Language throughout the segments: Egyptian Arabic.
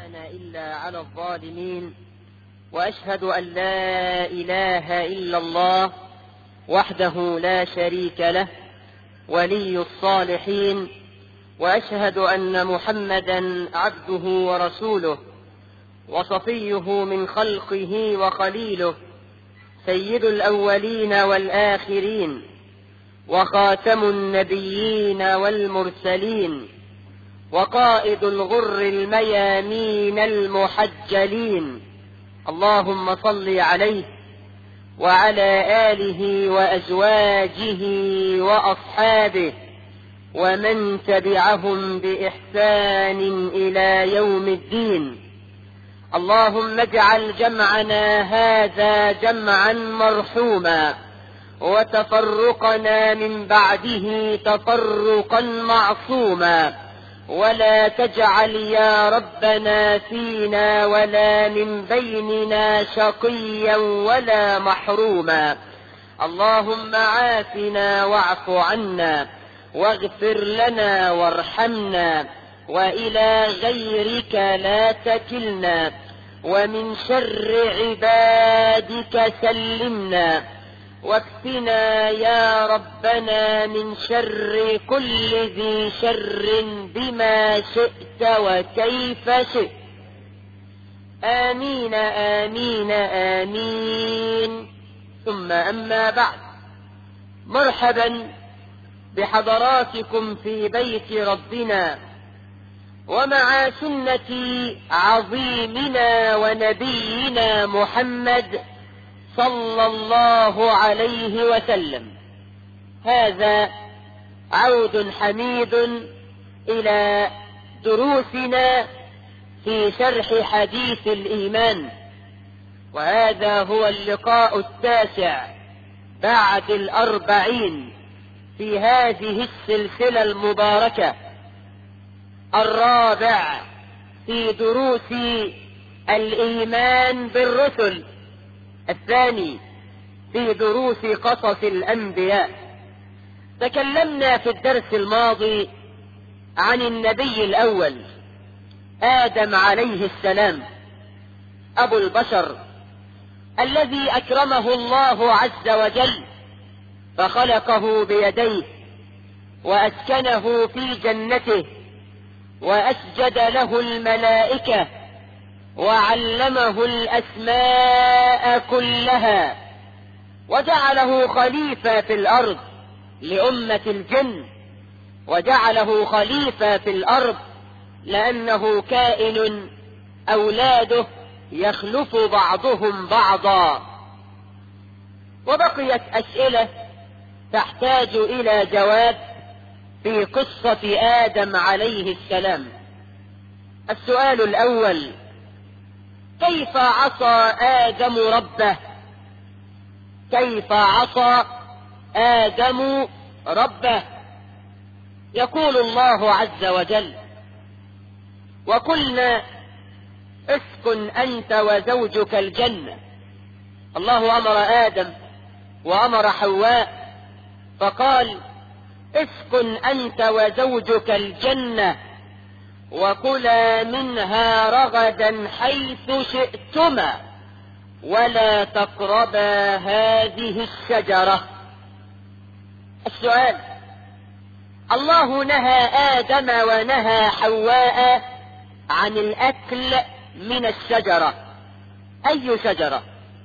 عدوان إلا على الظالمين وأشهد أن لا إله إلا الله وحده لا شريك له ولي الصالحين وأشهد أن محمدا عبده ورسوله وصفيه من خلقه وخليله سيد الأولين والآخرين وخاتم النبيين والمرسلين وقائد الغر الميامين المحجلين اللهم صل عليه وعلى آله وأزواجه وأصحابه ومن تبعهم بإحسان إلى يوم الدين اللهم اجعل جمعنا هذا جمعا مرحوما وتفرقنا من بعده تفرقا معصوما ولا تجعل يا ربنا فينا ولا من بيننا شقيا ولا محروما اللهم عافنا واعف عنا واغفر لنا وارحمنا وإلى غيرك لا تكلنا ومن شر عبادك سلمنا واكفنا يا ربنا من شر كل ذي شر بما شئت وكيف شئت آمين آمين آمين ثم أما بعد مرحبا بحضراتكم في بيت ربنا ومع سنة عظيمنا ونبينا محمد صلى الله عليه وسلم هذا عود حميد إلى دروسنا في شرح حديث الإيمان وهذا هو اللقاء التاسع بعد الأربعين في هذه السلسلة المباركة الرابع في دروس الإيمان بالرسل الثاني في دروس قصص الأنبياء تكلمنا في الدرس الماضي عن النبي الأول آدم عليه السلام أبو البشر الذي أكرمه الله عز وجل فخلقه بيديه وأسكنه في جنته وأسجد له الملائكة وعلمه الأسماء كلها وجعله خليفة في الأرض لأمة الجن وجعله خليفة في الأرض لأنه كائن أولاده يخلف بعضهم بعضا وبقيت أسئلة تحتاج إلى جواب في قصة آدم عليه السلام السؤال الأول كيف عصى آدم ربه كيف عصى آدم ربه يقول الله عز وجل وقلنا اسكن أنت وزوجك الجنة الله أمر آدم وأمر حواء فقال اسكن أنت وزوجك الجنة وكلا منها رغدا حيث شئتما ولا تقربا هذه الشجرة السؤال الله نهى آدم ونهى حواء عن الأكل من الشجرة أي شجرة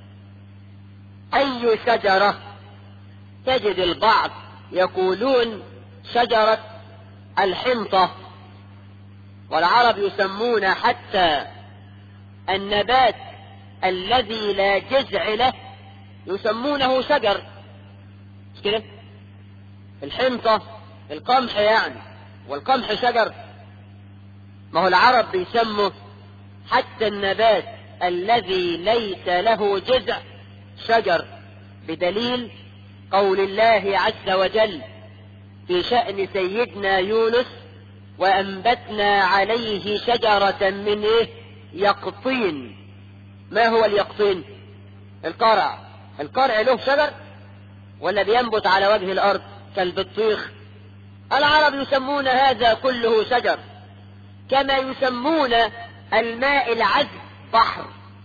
أي شجرة تجد البعض يقولون شجرة الحنطة والعرب يسمون حتى النبات الذي لا جذع له يسمونه شجر مش كده الحنطة القمح يعني والقمح شجر ما هو العرب بيسموا حتى النبات الذي ليس له جذع شجر بدليل قول الله عز وجل في شأن سيدنا يونس وأنبتنا عليه شجرة من إيه؟ يقطين ما هو اليقطين القرع القرع له شجر ولا بينبت على وجه الأرض كالبطيخ العرب يسمون هذا كله شجر كما يسمون الماء العذب بحر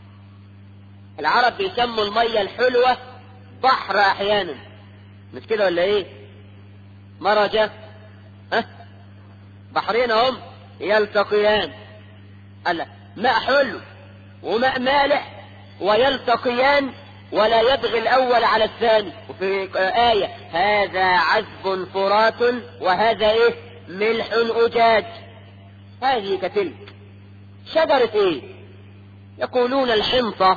العرب بيسموا المية الحلوة بحر احيانا مش كده ولا ايه مرجة ها بحرين هم يلتقيان قال ماء حلو وماء مالح ويلتقيان ولا يبغي الأول على الثاني وفي آية هذا عذب فرات وهذا إيه ملح أجاج هذه كتلك شجرة إيه يقولون الحنطة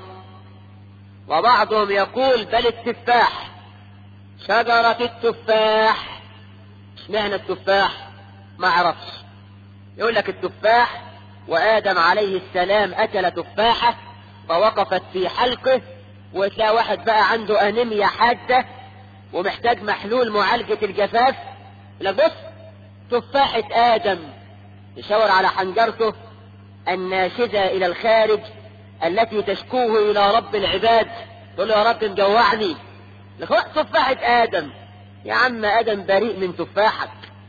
وبعضهم يقول بل التفاح شجرة التفاح اشمعنى التفاح ما عرفش يقول لك التفاح وآدم عليه السلام أكل تفاحة فوقفت في حلقه وتلاقي واحد بقى عنده أنيميا حادة ومحتاج محلول معالجة الجفاف لا بص تفاحة آدم يشاور على حنجرته الناشزة إلى الخارج التي تشكوه إلى رب العباد تقول له يا رب مجوعني تفاحة آدم يا عم آدم بريء من تفاحك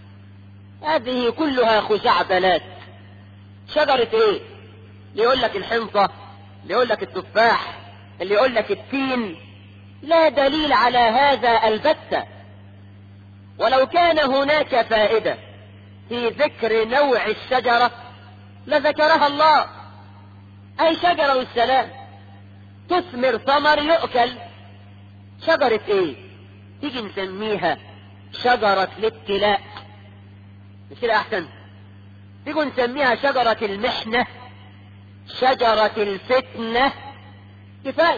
هذه كلها خزعبلات شجرة ايه اللي يقول لك الحنطة اللي يقول لك التفاح اللي يقول لك التين لا دليل على هذا البتة ولو كان هناك فائدة في ذكر نوع الشجرة لذكرها الله أي شجرة والسلام تثمر ثمر يؤكل شجرة ايه تيجي نسميها شجرة الابتلاء مش كده احسن تيجي نسميها شجرة المحنة شجرة الفتنة كفاية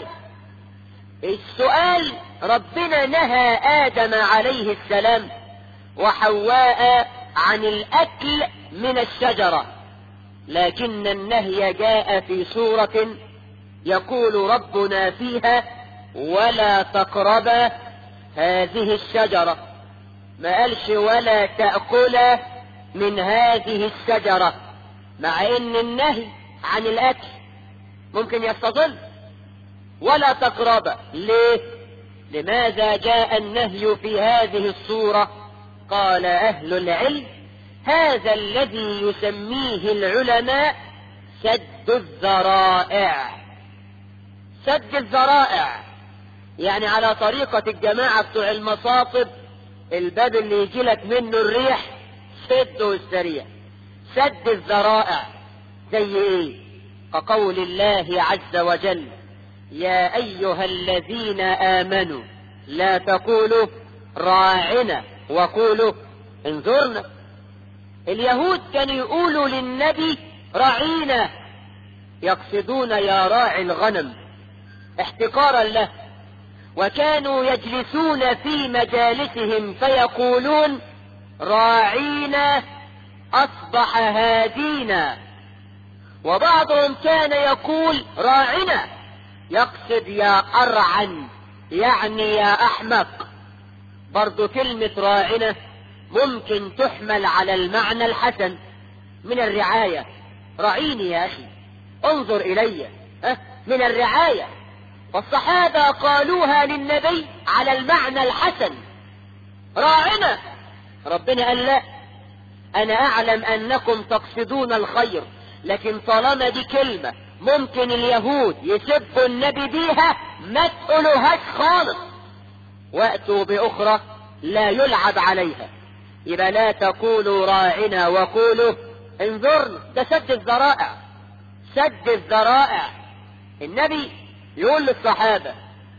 السؤال ربنا نهى آدم عليه السلام وحواء عن الأكل من الشجرة لكن النهي جاء في سورة يقول ربنا فيها ولا تقربا هذه الشجرة ما قالش ولا تأكلا من هذه الشجرة مع ان النهي عن الاكل ممكن يستظل ولا تقرب ليه لماذا جاء النهي في هذه الصورة قال اهل العلم هذا الذي يسميه العلماء سد الذرائع سد الذرائع يعني على طريقة الجماعة بتوع المصاطب الباب اللي يجي لك منه الريح سده السريع سد الذرائع زي ايه كقول الله عز وجل يا ايها الذين امنوا لا تقولوا راعنا وقولوا انظرنا اليهود كانوا يقولوا للنبي راعينا يقصدون يا راعي الغنم احتقارا له وكانوا يجلسون في مجالسهم فيقولون راعينا أصبح هادينا وبعضهم كان يقول راعنا يقصد يا أرعن يعني يا أحمق برضو كلمة راعنا ممكن تحمل على المعنى الحسن من الرعاية رعيني يا أخي انظر إلي أه؟ من الرعاية والصحابة قالوها للنبي على المعنى الحسن راعنا ربنا قال لا انا اعلم انكم تقصدون الخير لكن طالما دي كلمة ممكن اليهود يسبوا النبي بيها ما تقولوهاش خالص واتوا باخرى لا يلعب عليها يبقى لا تقولوا راعنا وقولوا انظرنا ده سد الذرائع سد الذرائع النبي يقول للصحابة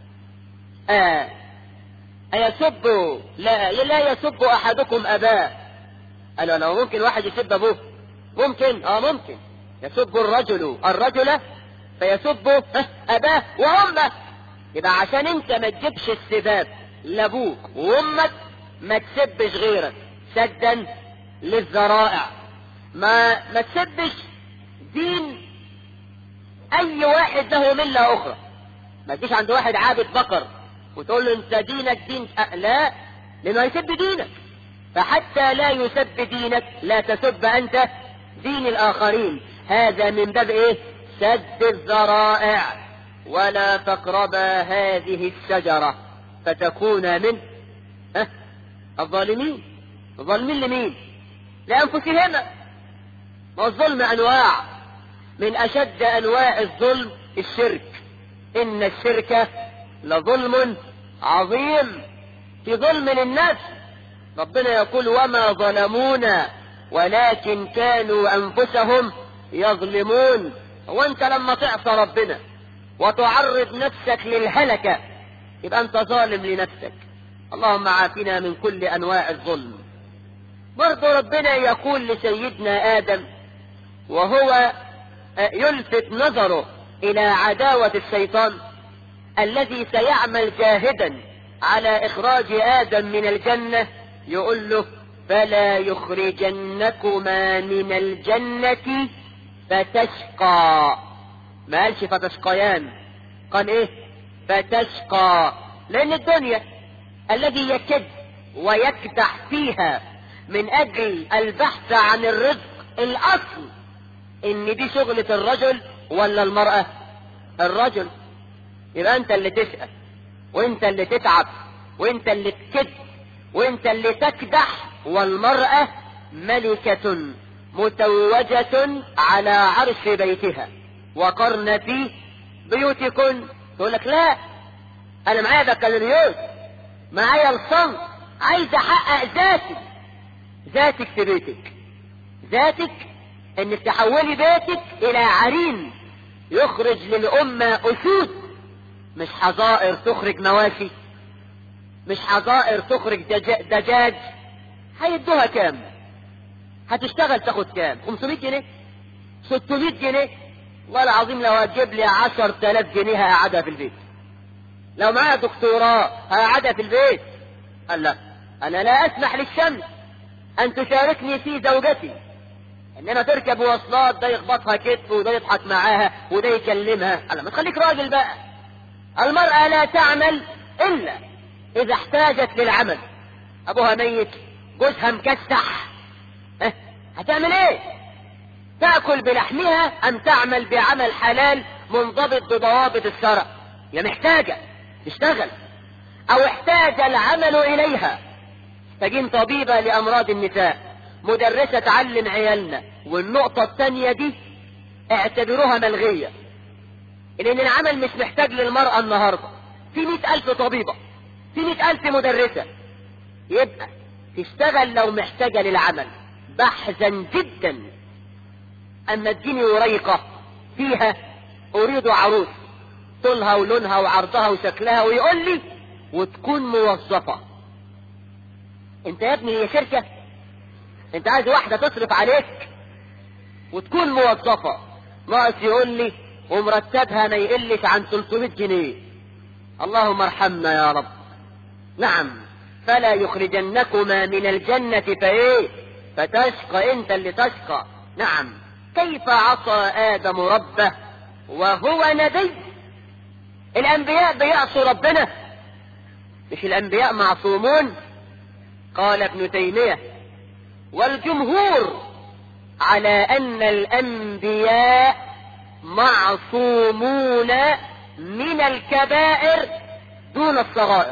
آه أيسب لا لا يسب أحدكم أباه قالوا لو ممكن واحد يسب أبوه ممكن اه ممكن يسب الرجل الرجل فيسب أباه وأمه يبقى عشان انت ما تجيبش السباب لابوك وامك ما تسبش غيرك سدا للذرائع ما ما تسبش دين اي واحد له مله اخرى ما تجيش عند واحد عابد بقر وتقول له انت دينك دين أه لا لانه هيسب دينك فحتى لا يسب دينك لا تسب انت دين الاخرين هذا من باب ايه سد الذرائع ولا تقربا هذه الشجرة فتكون من أه الظالمين الظالمين لمين لأنفسهما والظلم أنواع من أشد أنواع الظلم الشرك إن الشرك لظلم عظيم في ظلم للنفس ربنا يقول وما ظلمونا ولكن كانوا أنفسهم يظلمون وانت لما تعصى ربنا وتعرض نفسك للهلكة يبقى انت ظالم لنفسك اللهم عافنا من كل انواع الظلم برضو ربنا يقول لسيدنا ادم وهو يلفت نظره الى عداوة الشيطان الذي سيعمل جاهدا على اخراج ادم من الجنة يقول له فلا يخرجنكما من الجنة فتشقى ما قالش فتشقيان قال ايه فتشقى لان الدنيا الذي يكد ويكدح فيها من اجل البحث عن الرزق الاصل ان دي شغلة الرجل ولا المرأة الرجل يبقى انت اللي تسأل وانت اللي تتعب وانت اللي تكد وانت اللي تكدح والمرأة ملكة متوجة على عرش بيتها وقرن في بيوتكن تقول لك لا انا معايا بكالوريوس معايا الصمت عايز احقق ذاتي ذاتك في بيتك ذاتك انك تحولي بيتك الى عرين يخرج للامة اسود مش حظائر تخرج مواشي مش حظائر تخرج دجاج هيدوها كام هتشتغل تاخد كام 500 جنيه 600 جنيه والله العظيم لو هتجيب لي 10000 جنيه هقعدها في البيت لو معايا دكتوراه هقعدها في البيت قال لا انا لا اسمح للشمس ان تشاركني في زوجتي انما تركب مواصلات ده يخبطها كتف وده يضحك معاها وده يكلمها قال ما تخليك راجل بقى المرأة لا تعمل الا اذا احتاجت للعمل ابوها ميت جوزها مكسح اه هتعمل ايه تأكل بلحمها ام تعمل بعمل حلال منضبط بضوابط الشرع يا محتاجة تشتغل او احتاج العمل اليها تجين طبيبة لامراض النساء مدرسة تعلم عيالنا والنقطة الثانية دي اعتبروها ملغية لان العمل مش محتاج للمرأة النهاردة في مئة الف طبيبة في مئة الف مدرسة يبقى تشتغل لو محتاجة للعمل بحثا جدا اما اديني وريقة فيها اريد عروس طولها ولونها وعرضها وشكلها ويقول لي وتكون موظفة انت يا ابني هي شركة انت عايز واحدة تصرف عليك وتكون موظفة ناقص يقول لي ومرتبها ما يقلش عن 300 جنيه اللهم ارحمنا يا رب نعم فلا يخرجنكما من الجنة فايه فتشقى انت اللي تشقى نعم كيف عصى ادم ربه وهو نبي الانبياء بيعصوا ربنا مش الانبياء معصومون قال ابن تيمية والجمهور على ان الانبياء معصومون من الكبائر دون الصغائر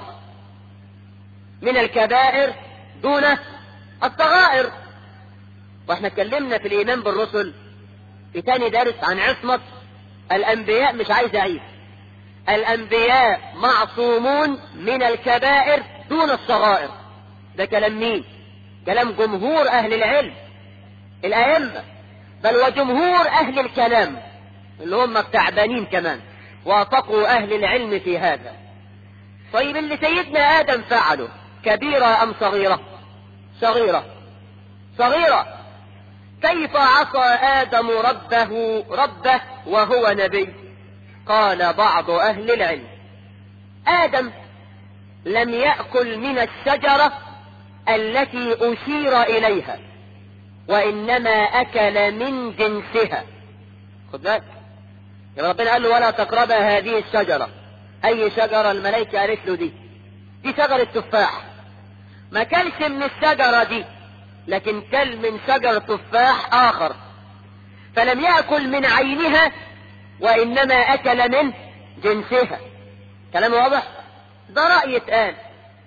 من الكبائر دون الصغائر واحنا اتكلمنا في الايمان بالرسل في تاني درس عن عصمة الانبياء مش عايز اعيد الانبياء معصومون من الكبائر دون الصغائر ده كلام مين كلام جمهور اهل العلم الائمة بل وجمهور اهل الكلام اللي هم التعبانين كمان وافقوا اهل العلم في هذا طيب اللي سيدنا ادم فعله كبيرة ام صغيرة صغيرة صغيرة كيف عصى ادم ربه ربه وهو نبي قال بعض اهل العلم ادم لم يأكل من الشجرة التي اشير اليها وانما اكل من جنسها خد بالك يبقى ربنا قال له ولا تقرب هذه الشجرة اي شجرة الملائكة قالت له دي دي شجرة تفاح ما كلش من الشجرة دي لكن كل من شجر تفاح اخر فلم يأكل من عينها وانما اكل من جنسها كلام واضح ده رأي اتقال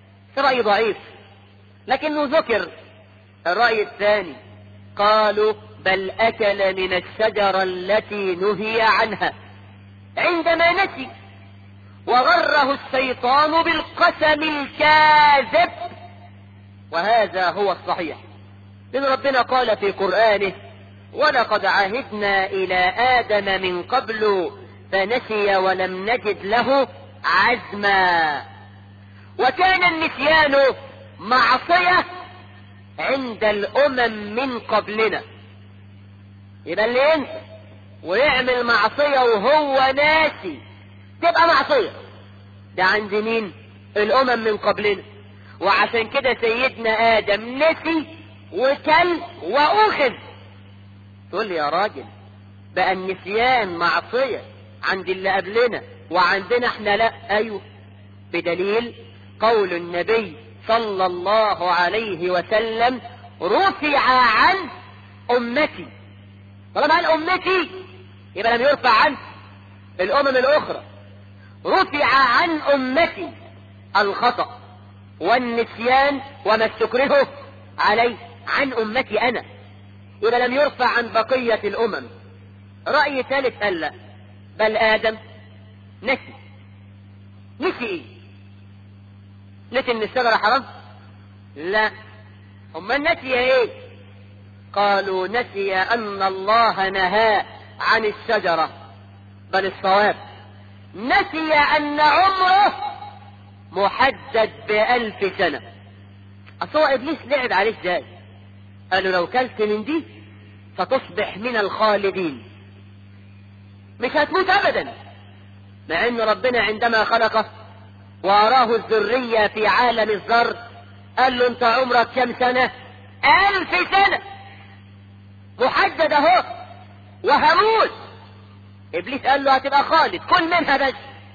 رأي ضعيف لكنه ذكر الرأي الثاني قالوا بل أكل من الشجرة التي نهي عنها عندما نسي وغره الشيطان بالقسم الكاذب وهذا هو الصحيح لأن ربنا قال في قرآنه ولقد عهدنا إلى آدم من قبل فنسي ولم نجد له عزما وكان النسيان معصية عند الأمم من قبلنا يبقى اللي ينسى ويعمل معصية وهو ناسي تبقى معصية ده عند مين الأمم من قبلنا وعشان كده سيدنا آدم نسي وكل وأخذ تقول لي يا راجل بقى النسيان معصية عند اللي قبلنا وعندنا احنا لا ايوه بدليل قول النبي صلى الله عليه وسلم رفع عن امتي طالما قال امتي يبقى لم يرفع عن الامم الاخرى رفع عن امتي الخطأ والنسيان وما استكرهه عليه عن امتي انا يبقى لم يرفع عن بقية الامم رأي ثالث قال لا بل ادم نسي نسي ايه نسي ان الشجرة حرام لا هم نسي ايه قالوا نسي ان الله نهى عن الشجرة بل الصواب نسي ان عمره محدد بألف سنة اصل هو ابليس لعب عليه ازاي قالوا لو كلت من دي فتصبح من الخالدين مش هتموت ابدا مع ان ربنا عندما خلقه واراه الذرية في عالم الذر قال له انت عمرك كم سنة الف سنة محدد اهو وهموت ابليس قال له هتبقى خالد كل منها بس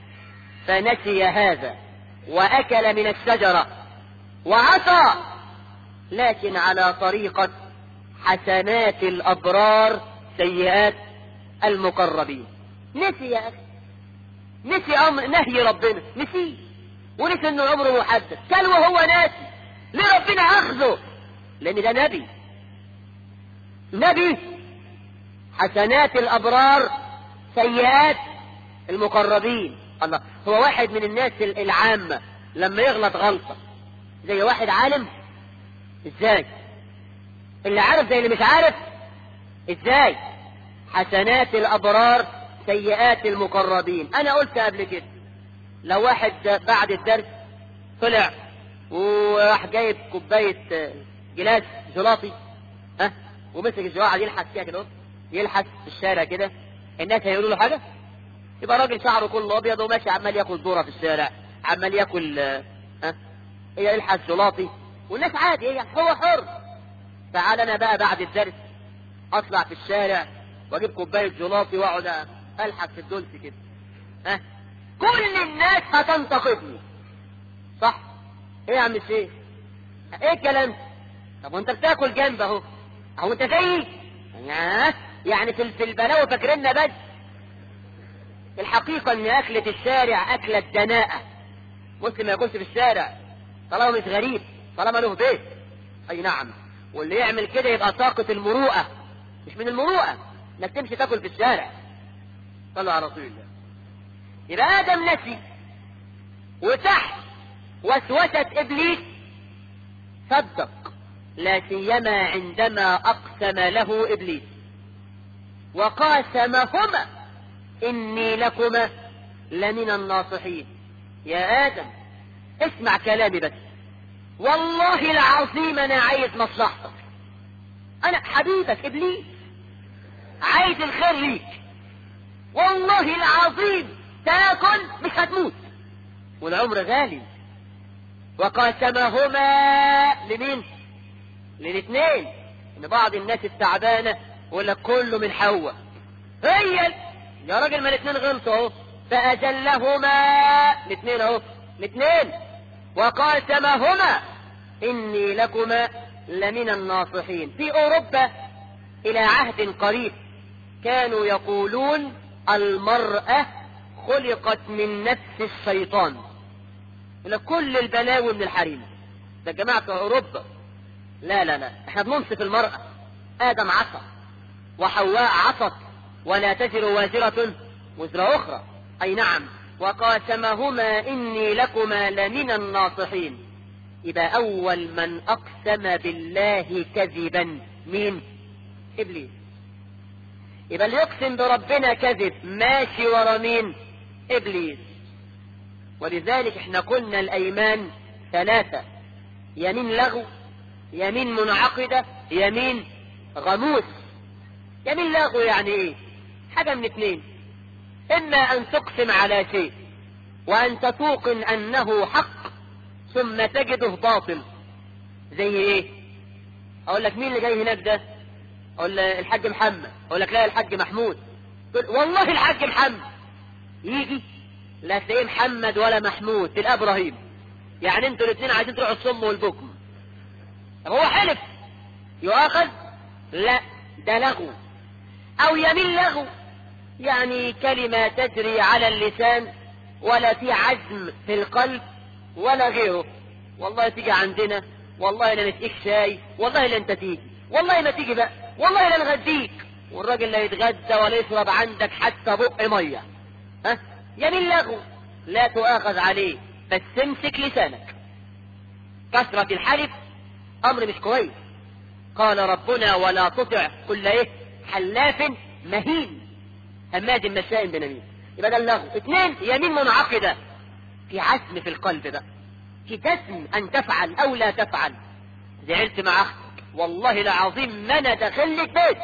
فنسي هذا واكل من الشجرة وعصى لكن على طريقة حسنات الابرار سيئات المقربين نسي يا اخي نسي امر نهي ربنا نسي ونسي انه عمره محدد كان وهو ناسي ليه ربنا اخذه لان ده نبي نبي حسنات الابرار سيئات المقربين الله هو واحد من الناس العامة لما يغلط غلطة زي واحد عالم ازاي اللي عارف زي اللي مش عارف ازاي حسنات الابرار سيئات المقربين انا قلت قبل كده لو واحد بعد الدرس طلع وراح جايب كوباية جلاس جلاطي ها ومسك الجلاطي يلحس فيها كده يلحس في الشارع كده الناس هيقولوا له حاجة يبقى راجل شعره كله ابيض وماشي عمال ياكل ذره في الشارع عمال ياكل ها هي يلحس جلاطي والناس عادي هي هو حر تعال انا بقى بعد الدرس اطلع في الشارع واجيب كوبايه جلاطي واقعد الحق في الدولس كده ها كل الناس هتنتقدني صح ايه يا عم الشيخ ايه الكلام طب وانت بتاكل جنب اهو اهو انت زيي يعني في في البلاوي فاكريننا بس الحقيقه ان اكله الشارع اكله دناءه مسلم ما ياكلش في الشارع طالما مش غريب طالما له بيت اي نعم واللي يعمل كده يبقى طاقه المروءه مش من المروءه انك تمشي تاكل في الشارع صلوا على رسول الله يبقى ادم نسي وتحت وسوسة ابليس صدق لا سيما عندما اقسم له ابليس وقاسمهما اني لكما لمن الناصحين يا ادم اسمع كلامي بس والله العظيم انا عايز مصلحتك انا حبيبك ابليس عايز الخير ليك والله العظيم تاكل مش هتموت والعمر غالي وقاسمهما لمين للاثنين ان بعض الناس التعبانه يقول لك كله من حواء هي يا راجل ما الاثنين غلطوا اهو فاجلهما الاثنين اهو الاثنين وقاسمهما اني لكما لمن الناصحين في اوروبا الى عهد قريب كانوا يقولون المرأة خلقت من نفس الشيطان إلى كل البلاوي من الحريم ده جماعة اوروبا لا لا لا احنا بننصف المرأة ادم عصى وحواء عصت ولا تزر وازرة وزر أخرى أي نعم وقاسمهما إني لكما لمن الناصحين يبقى أول من أقسم بالله كذبا مين إبليس يبقى اللي يقسم بربنا كذب ماشي ورا مين إبليس ولذلك احنا قلنا الأيمان ثلاثة يمين لغو يمين منعقدة يمين غموس يمين لغو يعني ايه حاجة من اتنين اما ان تقسم على شيء وان تتوقن انه حق ثم تجده باطل زي ايه اقول لك مين اللي جاي هناك ده اقول الحاج محمد اقول لك لا الحاج محمود تقول والله الحاج محمد يجي لا تلاقيه محمد ولا محمود تلقاه ابراهيم يعني انتوا الاثنين عايزين تروحوا الصم والبكم طب هو حلف يؤاخذ لا ده لغو او يمين لغو يعني كلمة تجري على اللسان ولا في عزم في القلب ولا غيره والله تيجي عندنا والله لا نسقيك شاي والله لا انت تيجي والله ما تيجي بقى والله لا نغديك والراجل لا يتغدى ولا يشرب عندك حتى بق ميه ها يمين لغو لا تؤاخذ عليه بس امسك لسانك كثرة الحلف امر مش كويس قال ربنا ولا تطع كل ايه حلاف مهين هماد مشاء بنميم يبقى ده اللغو اثنين يمين منعقدة في عزم في القلب بقى في جزم ان تفعل او لا تفعل زعلت مع اختك والله العظيم ما انا داخل لك بيت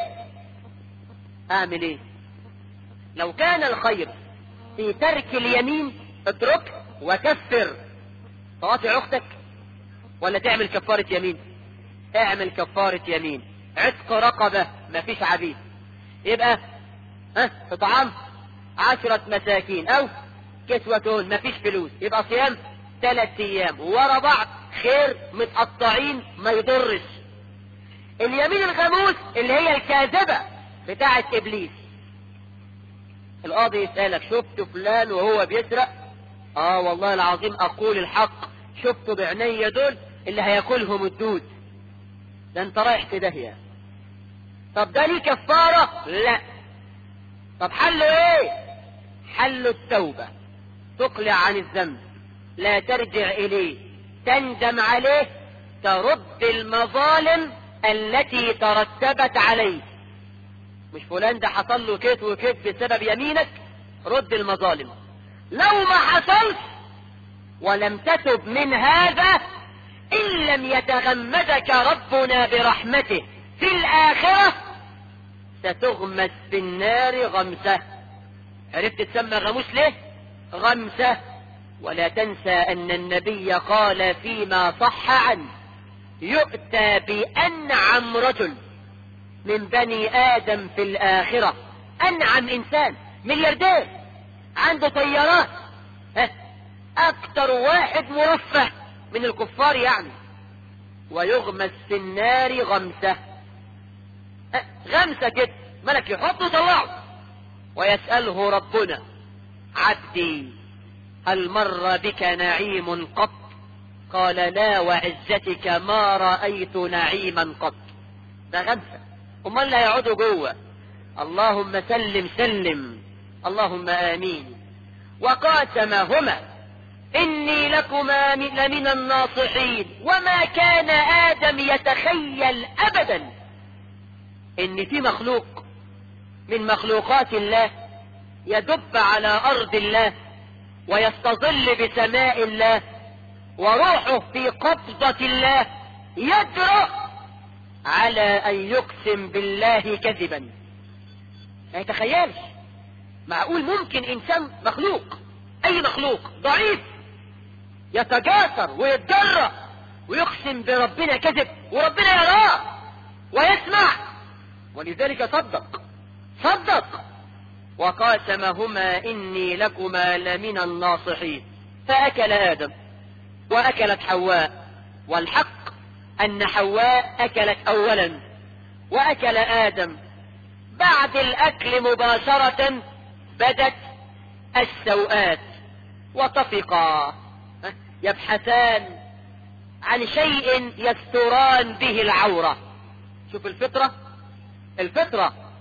اعمل ايه لو كان الخير في ترك اليمين اترك وكفر تقاطع اختك ولا تعمل كفارة يمين اعمل كفارة يمين عتق رقبة مفيش عبيد يبقى ها اطعام عشرة مساكين او كسوتون مفيش فلوس يبقى صيام ثلاث ايام ورا بعض خير متقطعين ما يضرش اليمين الغموس اللي هي الكاذبة بتاعة ابليس القاضي يسألك شفت فلان وهو بيسرق اه والله العظيم اقول الحق شفته بعيني دول اللي هياكلهم الدود ده انت رايح في داهية طب ده ليه كفارة لا طب حله ايه حله التوبة تقلع عن الذنب لا ترجع اليه تندم عليه ترد المظالم التي ترتبت عليه مش فلان ده حصل له كيت وكيت بسبب يمينك رد المظالم لو ما حصلش ولم تتب من هذا إن لم يتغمدك ربنا برحمته في الآخرة ستغمس في النار غمسة عرفت تسمى غموس ليه غمسة ولا تنسى أن النبي قال فيما صح عنه يؤتى بأنعم رجل من بني آدم في الآخرة أنعم إنسان ملياردير عنده طيارات أكتر واحد مرفه من الكفار يعني ويغمس في النار غمسة غمسة كده ملك يحطه طلعه ويسأله ربنا عبدي هل مر بك نعيم قط قال لا وعزتك ما رأيت نعيما قط ده غمسة امال اللي هيقعدوا جوه اللهم سلم سلم اللهم امين وقاسمهما اني لكما لمن الناصحين وما كان ادم يتخيل ابدا ان في مخلوق من مخلوقات الله يدب على ارض الله ويستظل بسماء الله وروحه في قبضة الله يجرؤ على ان يقسم بالله كذبا ما يتخيلش معقول ممكن انسان مخلوق اي مخلوق ضعيف يتجاسر ويتجرأ ويقسم بربنا كذب وربنا يراه ويسمع ولذلك صدق صدق وقاسمهما اني لكما لمن الناصحين فاكل ادم واكلت حواء والحق ان حواء اكلت اولا واكل ادم بعد الاكل مباشرة بدت السوءات وطفقا يبحثان عن شيء يستران به العورة شوف الفطرة الفطرة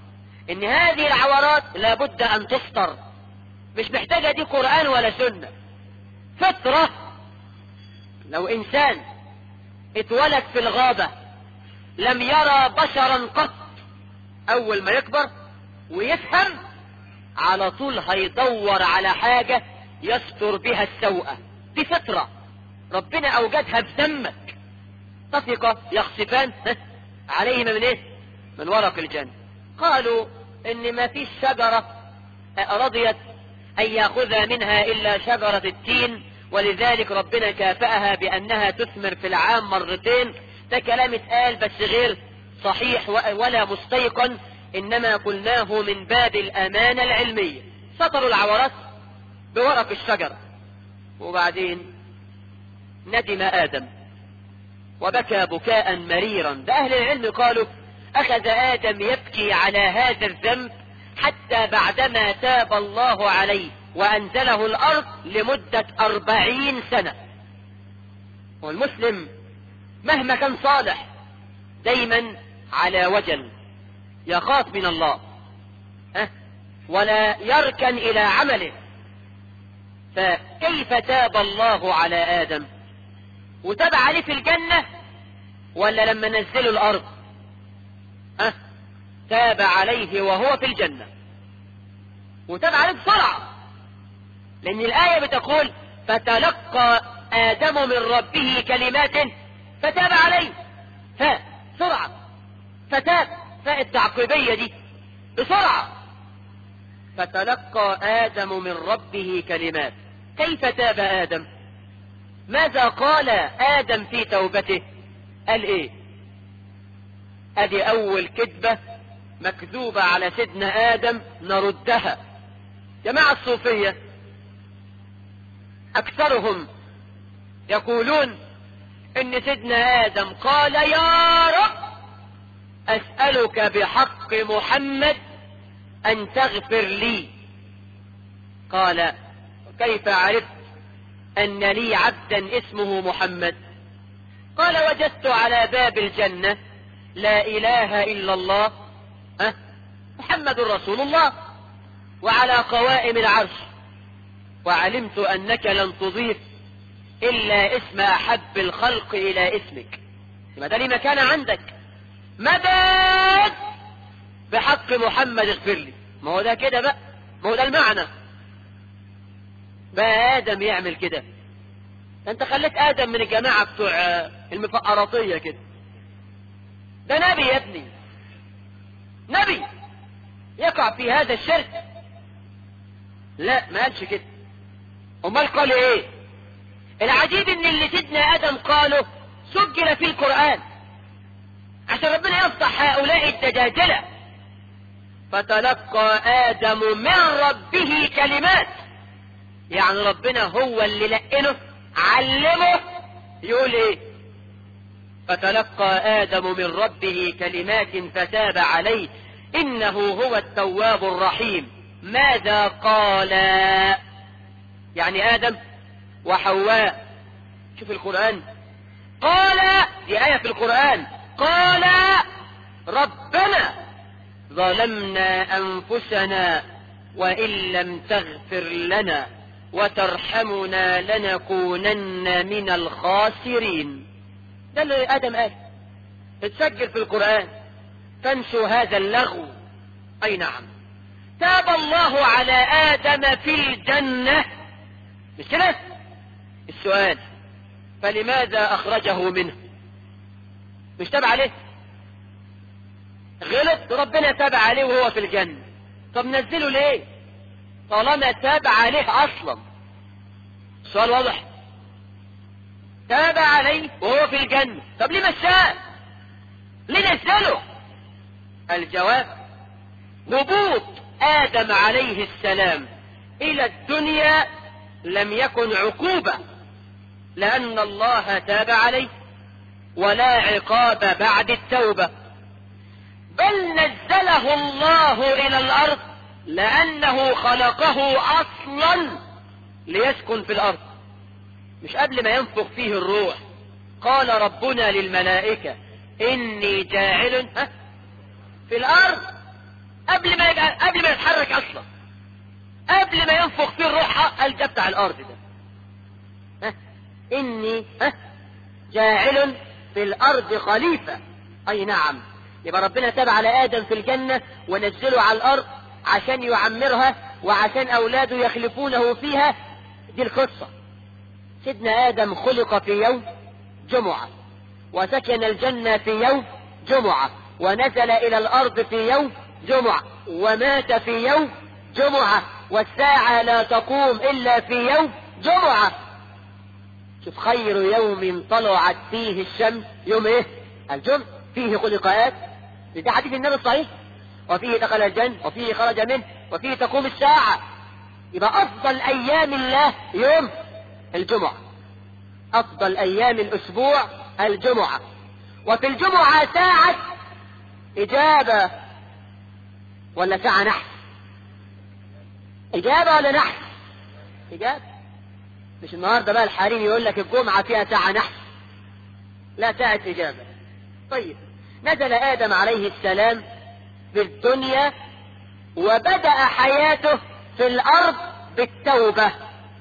ان هذه العورات لابد ان تفطر مش محتاجة دي قرآن ولا سنة فطرة لو انسان اتولد في الغابة لم يرى بشرا قط اول ما يكبر ويفهم على طول هيدور على حاجة يستر بها السوءة دي فطرة ربنا اوجدها بدمك طفق يخصفان عليهما من ايه من ورق الجنة قالوا ان ما فيش شجرة رضيت ان ياخذ منها الا شجرة التين ولذلك ربنا كافأها بانها تثمر في العام مرتين ده كلام اتقال بس غير صحيح ولا مستيقن انما قلناه من باب الامانة العلمية سطروا العورات بورق الشجرة وبعدين ندم ادم وبكى بكاء مريرا ده اهل العلم قالوا اخذ ادم يبكي على هذا الذنب حتى بعدما تاب الله عليه وانزله الارض لمدة اربعين سنة والمسلم مهما كان صالح دايما على وجل يخاف من الله أه؟ ولا يركن الى عمله فكيف تاب الله على ادم وتاب عليه في الجنة ولا لما نزله الارض أه؟ تاب عليه وهو في الجنة وتاب عليه بسرعة لان الاية بتقول فتلقى ادم من ربه كلمات فتاب عليه ها سرعة فتاب فاء التعقيبية دي بسرعة فتلقى آدم من ربه كلمات كيف تاب آدم ماذا قال آدم في توبته قال ايه ادي اول كذبة مكذوبة على سيدنا آدم نردها جماعة الصوفية أكثرهم يقولون إن سيدنا آدم قال يا رب أسألك بحق محمد أن تغفر لي قال كيف عرفت أن لي عبدا اسمه محمد قال وجدت على باب الجنة لا إله إلا الله أه؟ محمد رسول الله وعلى قوائم العرش وعلمت أنك لن تضيف إلا اسم أحب الخلق إلى اسمك ما ده لي مكان عندك مدد بحق محمد اغفر لي ما هو ده كده بقى ما هو ده المعنى بقى آدم يعمل كده انت خليت آدم من الجماعة بتوع المفقراطية كده ده نبي يا ابني نبي يقع في هذا الشرك لا ما قالش كده امال قال ايه العجيب ان اللي سيدنا ادم قاله سجل في القرآن عشان ربنا يفضح هؤلاء الدجاجلة فتلقى ادم من ربه كلمات يعني ربنا هو اللي لقنه علمه يقول ايه فتلقى ادم من ربه كلمات فتاب عليه انه هو التواب الرحيم ماذا قال يعني ادم وحواء شوف القرآن قال دي آية في القرآن قال ربنا ظلمنا أنفسنا وإن لم تغفر لنا وترحمنا لنكونن من الخاسرين ده اللي آدم قال اتسجل في القرآن فانسوا هذا اللغو أي نعم تاب الله على آدم في الجنة مش كده السؤال فلماذا أخرجه منه مش تاب عليه غلط ربنا تاب عليه وهو في الجنة طب نزله ليه طالما تاب عليه أصلا السؤال واضح تاب عليه وهو في الجنة طب ليه مشاه ليه نزله الجواب هبوط آدم عليه السلام إلى الدنيا لم يكن عقوبة لأن الله تاب عليه ولا عقاب بعد التوبة بل نزله الله إلى الأرض لأنه خلقه أصلا ليسكن في الأرض مش قبل ما ينفخ فيه الروح قال ربنا للملائكة إني جاعل في الأرض قبل ما يبقى قبل ما يتحرك اصلا قبل ما ينفخ فيه الروح قال ده بتاع الارض ده ها اني ها جاعل في الارض خليفة اي نعم يبقى ربنا تاب على ادم في الجنة ونزله على الارض عشان يعمرها وعشان اولاده يخلفونه فيها دي القصة سيدنا ادم خلق في يوم جمعة وسكن الجنة في يوم جمعة ونزل الى الارض في يوم جمعة ومات في يوم جمعة والساعة لا تقوم الا في يوم جمعة شوف خير يوم طلعت فيه الشمس يوم ايه الجمعة فيه خلق آدم ده حديث النبي الصحيح وفيه دخل الجنة وفيه خرج منه وفيه تقوم الساعة يبقى أفضل أيام الله يوم الجمعة أفضل أيام الأسبوع الجمعة وفي الجمعة ساعة إجابة ولا ساعة نحس إجابة ولا نحس إجابة مش النهاردة بقى الحريم يقول لك الجمعة فيها ساعة نحس لا ساعة إجابة طيب نزل آدم عليه السلام في الدنيا وبدأ حياته في الأرض بالتوبة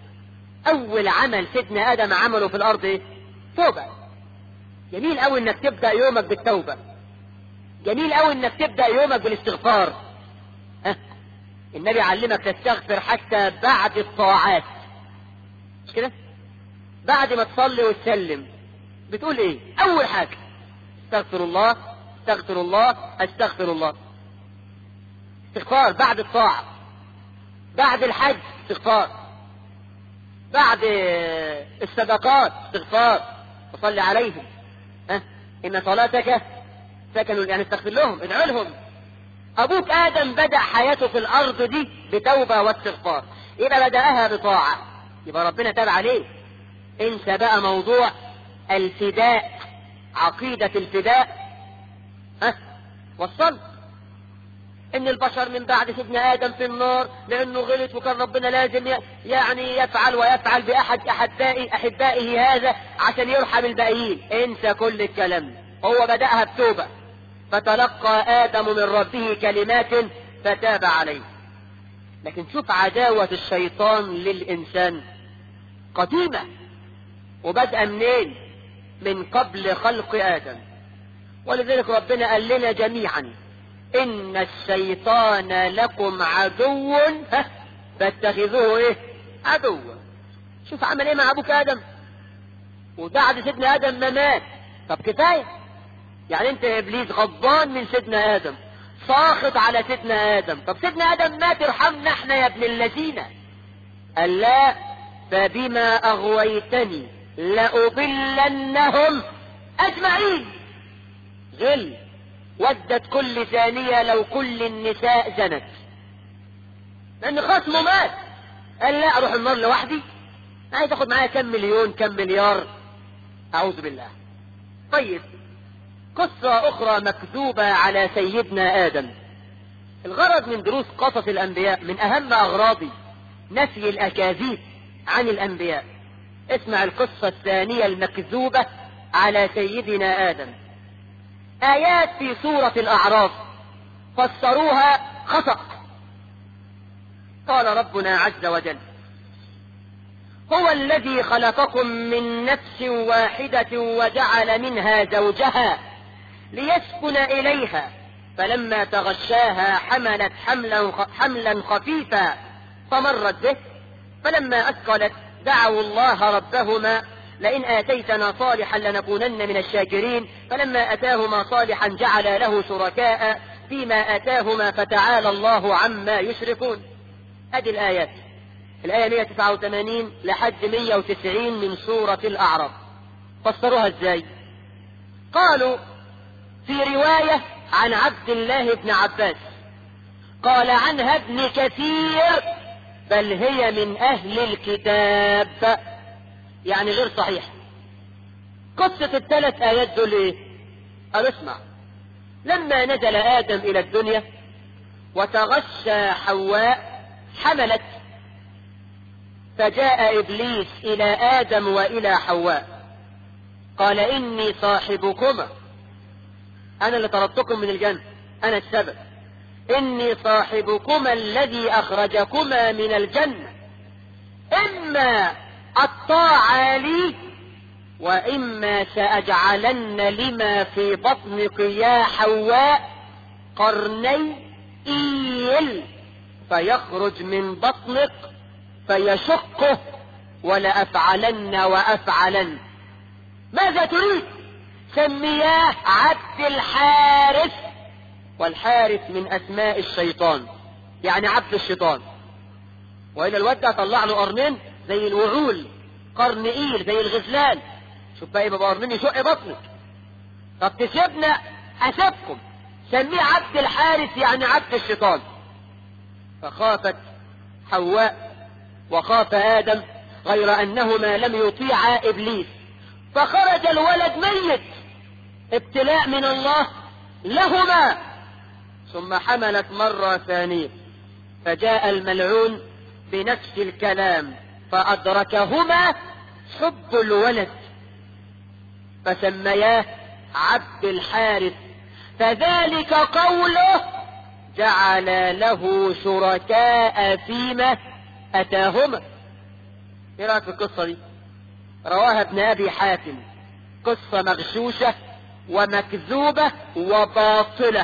أول عمل سيدنا آدم عمله في الأرض إيه؟ توبة جميل أوي إنك تبدأ يومك بالتوبة جميل أوي إنك تبدأ يومك بالاستغفار ها النبي علمك تستغفر حتى بعد الطاعات مش كده بعد ما تصلي وتسلم بتقول ايه اول حاجة استغفر الله استغفر الله استغفر الله استغفار بعد الطاعة بعد الحج استغفار بعد الصدقات استغفار وصلي عليهم ها ان صلاتك سكن يعني استغفر لهم ادعو لهم ابوك ادم بدأ حياته في الارض دي بتوبة واستغفار يبقى بدأها بطاعة يبقى ربنا تاب عليه انسى بقى موضوع الفداء عقيدة الفداء ها وصلت ان البشر من بعد سيدنا ادم في النار لانه غلط وكان ربنا لازم يعني يفعل ويفعل باحد احبائي احبائه هذا عشان يرحم الباقيين انسى كل الكلام هو بدأها بتوبة فتلقى ادم من ربه كلمات فتاب عليه لكن شوف عداوة الشيطان للإنسان قديمة وبدأ منين من قبل خلق آدم ولذلك ربنا قال لنا جميعا إن الشيطان لكم عدو فاتخذوه إيه عدوا شوف عمل إيه مع أبوك آدم وبعد سيدنا آدم ما مات طب كفاية يعني أنت يا إبليس غضبان من سيدنا آدم ساخط على سيدنا آدم طب سيدنا آدم مات ارحمنا احنا يا ابن الذين قال لا فبما أغويتني لأضلنهم أجمعين غل ودت كل ثانية لو كل النساء زنت لأن خصمه مات قال لا أروح النار لوحدي عايز أخد معايا كم مليون كم مليار أعوذ بالله طيب قصة أخرى مكذوبة على سيدنا آدم الغرض من دروس قصص الأنبياء من أهم أغراضي نفي الأكاذيب عن الأنبياء اسمع القصة الثانية المكذوبة على سيدنا آدم آيات في سورة الأعراف فسروها خطأ قال ربنا عز وجل هو الذي خلقكم من نفس واحدة وجعل منها زوجها ليسكن إليها فلما تغشاها حملت حملا حملا خفيفا فمرت به فلما أثقلت دعوا الله ربهما لئن آتيتنا صالحا لنكونن من الشاكرين فلما أتاهما صالحا جعل له شركاء فيما آتاهما فتعالى الله عما يشركون هذه الآيات الآية 189 لحد 190 من سورة الأعراف فسروها ازاي قالوا في رواية عن عبد الله بن عباس قال عنها ابن كثير بل هي من أهل الكتاب يعني غير صحيح قصة الثلاث آيات دول إيه؟ قال اسمع لما نزل آدم إلى الدنيا وتغشى حواء حملت فجاء إبليس إلى آدم وإلى حواء قال إني صاحبكما أنا اللي طردتكم من الجنة أنا السبب إني صاحبكما الذي أخرجكما من الجنة إما الطاعة لي وإما سأجعلن لما في بطنك يا حواء قرني إيل فيخرج من بطنك فيشقه ولأفعلن وأفعلن ماذا تريد سمياه عبد الحارث والحارث من أسماء الشيطان يعني عبد الشيطان وإلى الواد ده طلع له قرنين زي الوعول قرن إيل زي الغزلان شوف بقى يبقى قرنين يشق بطنك طب تسيبنا أسيبكم سميه عبد الحارث يعني عبد الشيطان فخافت حواء وخاف آدم غير أنهما لم يطيعا إبليس فخرج الولد ميت ابتلاء من الله لهما ثم حملت مرة ثانية فجاء الملعون بنفس الكلام فأدركهما حب الولد فسمياه عبد الحارث فذلك قوله جعل له شركاء فيما أتاهما ايه رأيك في القصة دي رواها ابن أبي حاتم قصة مغشوشة ومكذوبة وباطلة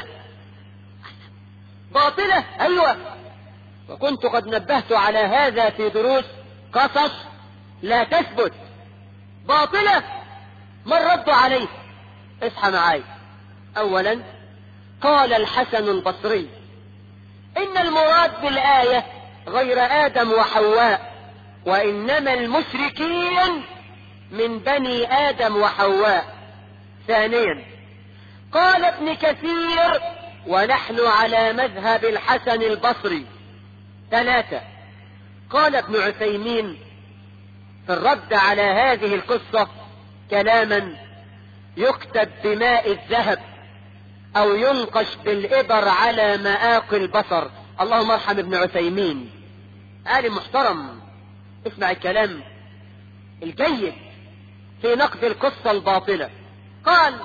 باطلة أيوة وكنت قد نبهت على هذا في دروس قصص لا تثبت باطلة من رد عليه اصحى معاي اولا قال الحسن البصري ان المراد بالآية غير آدم وحواء وإنما المشركين من بني آدم وحواء ثانيا قال ابن كثير ونحن على مذهب الحسن البصري ثلاثة قال ابن عثيمين في الرد على هذه القصة كلاما يكتب بماء الذهب او ينقش بالابر على مآق البصر اللهم ارحم ابن عثيمين آل محترم اسمع الكلام الجيد في نقد القصة الباطلة قال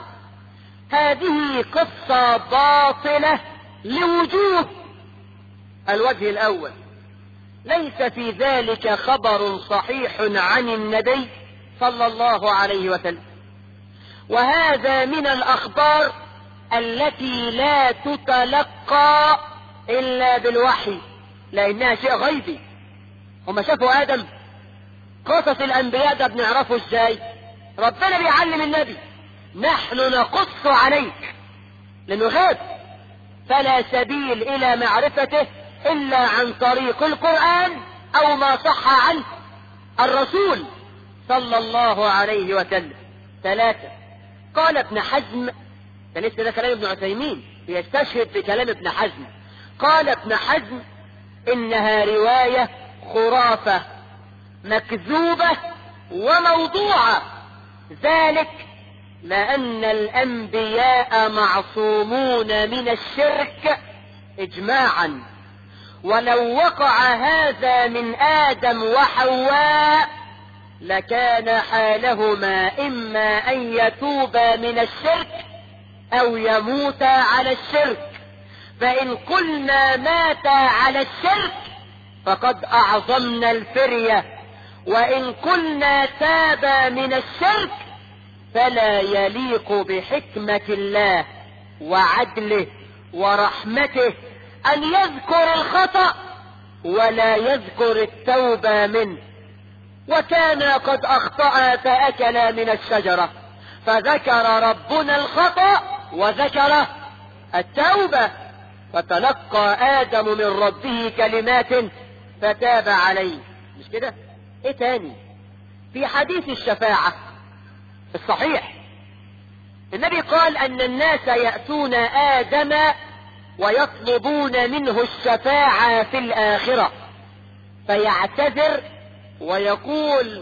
هذه قصة باطلة لوجوه الوجه الأول ليس في ذلك خبر صحيح عن النبي صلى الله عليه وسلم وهذا من الأخبار التي لا تتلقى إلا بالوحي لأنها شيء غيبي هم شافوا آدم قصص الأنبياء ده بنعرفه ازاي ربنا بيعلم النبي نحن نقص عليك لأنه غاب فلا سبيل إلى معرفته إلا عن طريق القرآن أو ما صح عنه الرسول صلى الله عليه وسلم ثلاثة قال ابن حزم ده لسه ده كلام ابن عثيمين بيستشهد بكلام ابن حزم قال ابن حزم إنها رواية خرافة مكذوبة وموضوعة ذلك لأن الأنبياء معصومون من الشرك إجماعا ولو وقع هذا من آدم وحواء لكان حالهما إما أن يتوبا من الشرك أو يموتا على الشرك فإن قلنا ماتا على الشرك فقد أعظمنا الفرية وإن قلنا تابا من الشرك فلا يليق بحكمة الله وعدله ورحمته أن يذكر الخطأ ولا يذكر التوبة منه وكانا قد أخطأ فأكلا من الشجرة فذكر ربنا الخطأ وذكر التوبة فتلقى آدم من ربه كلمات فتاب عليه مش كده ايه تاني في حديث الشفاعة الصحيح النبي قال ان الناس يأتون آدم ويطلبون منه الشفاعة في الآخرة فيعتذر ويقول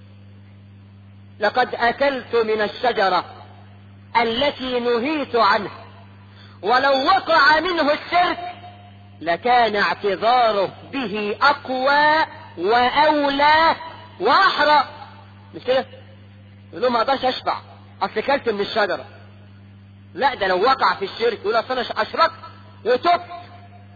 لقد أكلت من الشجرة التي نهيت عنه ولو وقع منه الشرك لكان اعتذاره به أقوى وأولى وأحرى مش كده؟ يقول له ما اقدرش اشفع اصل كلت من الشجرة لا ده لو وقع في الشرك يقول اصل انا اشركت وتبت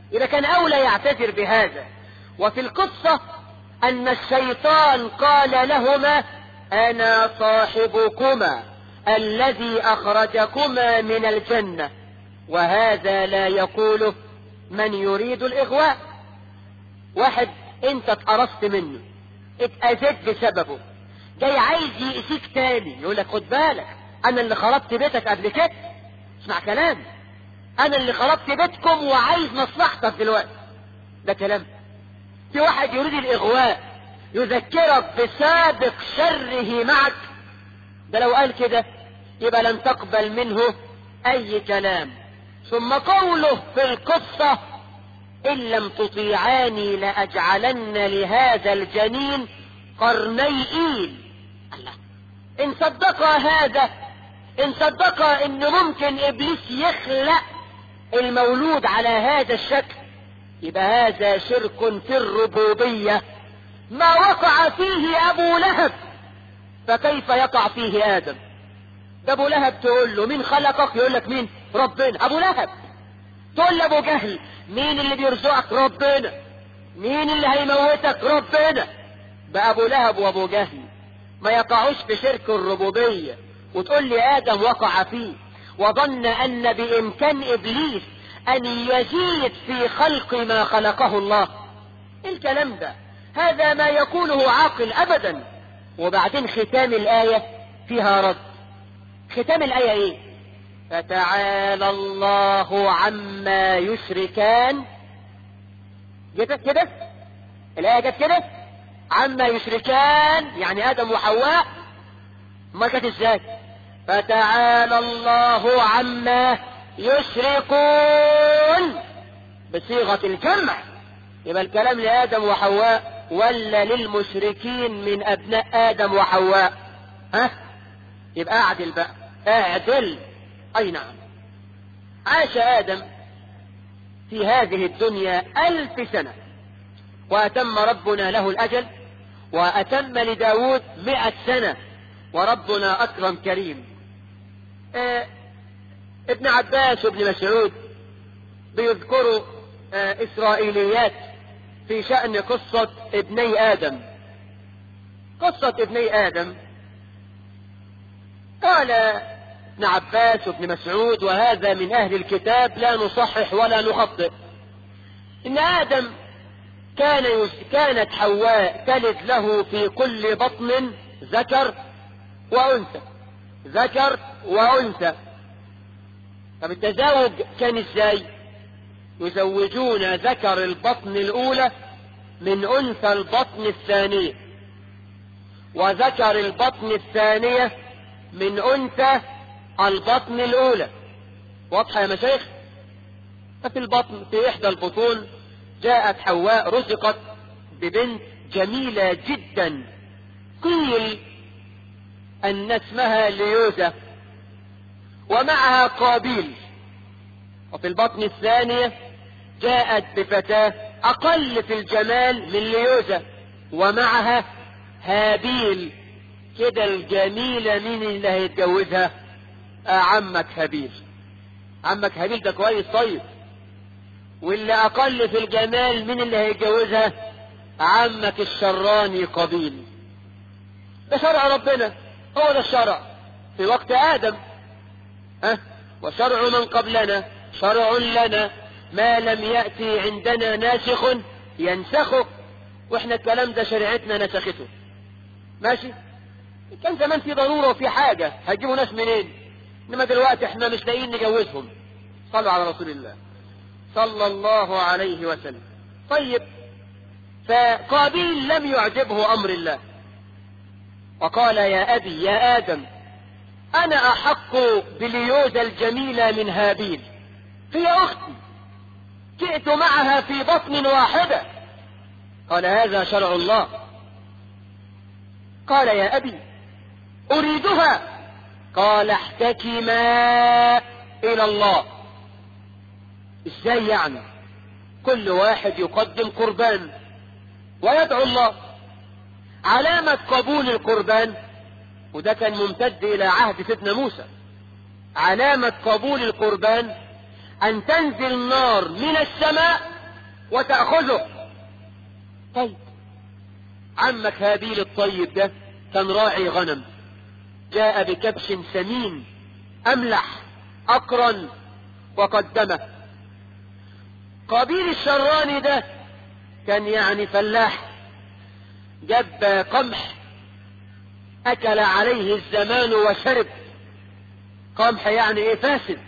يبقى كان أولى يعتذر بهذا وفي القصة أن الشيطان قال لهما أنا صاحبكما الذي أخرجكما من الجنة وهذا لا يقوله من يريد الإغواء واحد انت اتقرصت منه اتأذيت بسببه جاي عايز يأذيك تاني يقول لك خد بالك انا اللي خربت بيتك قبل كده اسمع كلام انا اللي خربت بيتكم وعايز مصلحتك دلوقتي ده كلام في واحد يريد الاغواء يذكرك بسابق شره معك ده لو قال كده يبقى لن تقبل منه اي كلام ثم قوله في القصة ان لم تطيعاني لاجعلن لهذا الجنين قرني ايل الله ان صدق هذا ان صدق ان ممكن ابليس يخلق المولود على هذا الشكل يبقى هذا شرك في الربوبية ما وقع فيه ابو لهب فكيف يقع فيه ادم ده ابو لهب تقول له مين خلقك يقول لك مين ربنا ابو لهب تقول لابو جهل مين اللي بيرزقك ربنا مين اللي هيموتك ربنا بقى ابو لهب وابو جهل ما يقعوش في شرك الربوبية وتقول لي ادم وقع فيه وظن ان بامكان ابليس ان يزيد في خلق ما خلقه الله إيه الكلام ده هذا ما يقوله عاقل ابدا وبعدين ختام الاية فيها رد ختام الاية ايه فتعالى الله عما يشركان جت كده الايه جت كده عما يشركان يعني ادم وحواء ما كانت ازاي فتعالى الله عما يشركون بصيغة الجمع يبقى الكلام لآدم وحواء ولا للمشركين من أبناء آدم وحواء ها يبقى اعدل بقى اعدل أي نعم عاش آدم في هذه الدنيا ألف سنة وأتم ربنا له الأجل وأتم لداود مئة سنة وربنا أكرم كريم آه ابن عباس وابن مسعود بيذكروا آه إسرائيليات في شأن قصة ابني آدم قصة ابني آدم قال ابن عباس وابن مسعود وهذا من أهل الكتاب لا نصحح ولا نخطئ إن آدم كان يس... كانت حواء تلد له في كل بطن ذكر وأنثى ذكر وأنثى طب التزاوج كان ازاي يزوجون ذكر البطن الأولى من أنثى البطن الثانية وذكر البطن الثانية من أنثى البطن الأولى واضحة يا مشايخ ففي البطن في إحدى البطون جاءت حواء رزقت ببنت جميلة جدا قيل أن اسمها ليوزة ومعها قابيل وفي البطن الثانية جاءت بفتاة أقل في الجمال من ليوزة ومعها هابيل كده الجميلة مين اللي هيتجوزها آه عمك هابيل عمك هابيل ده كويس طيب واللي أقل في الجمال مين اللي هيتجوزها عمك الشراني قبيل ده شرع ربنا هو ده الشرع في وقت آدم ها وشرع من قبلنا شرع لنا ما لم يأتي عندنا ناسخ ينسخه واحنا الكلام ده شريعتنا نسخته ماشي كان زمان في ضرورة وفي حاجة هتجيبوا ناس منين انما دلوقتي احنا مش لاقيين نجوزهم صلوا على رسول الله صلى الله عليه وسلم طيب فقابيل لم يعجبه امر الله وقال يا ابي يا ادم انا احق بليوزا الجميلة من هابيل هي اختي جئت معها في بطن واحدة قال هذا شرع الله قال يا ابي اريدها قال احتكما الى الله ازاي يعني كل واحد يقدم قربان ويدعو الله علامة قبول القربان وده كان ممتد الى عهد سيدنا موسى علامة قبول القربان ان تنزل نار من السماء وتأخذه طيب عمك هابيل الطيب ده كان راعي غنم جاء بكبش سمين أملح أقرن وقدمه قابيل الشراني ده كان يعني فلاح جاب قمح أكل عليه الزمان وشرب قمح يعني إيه فاسد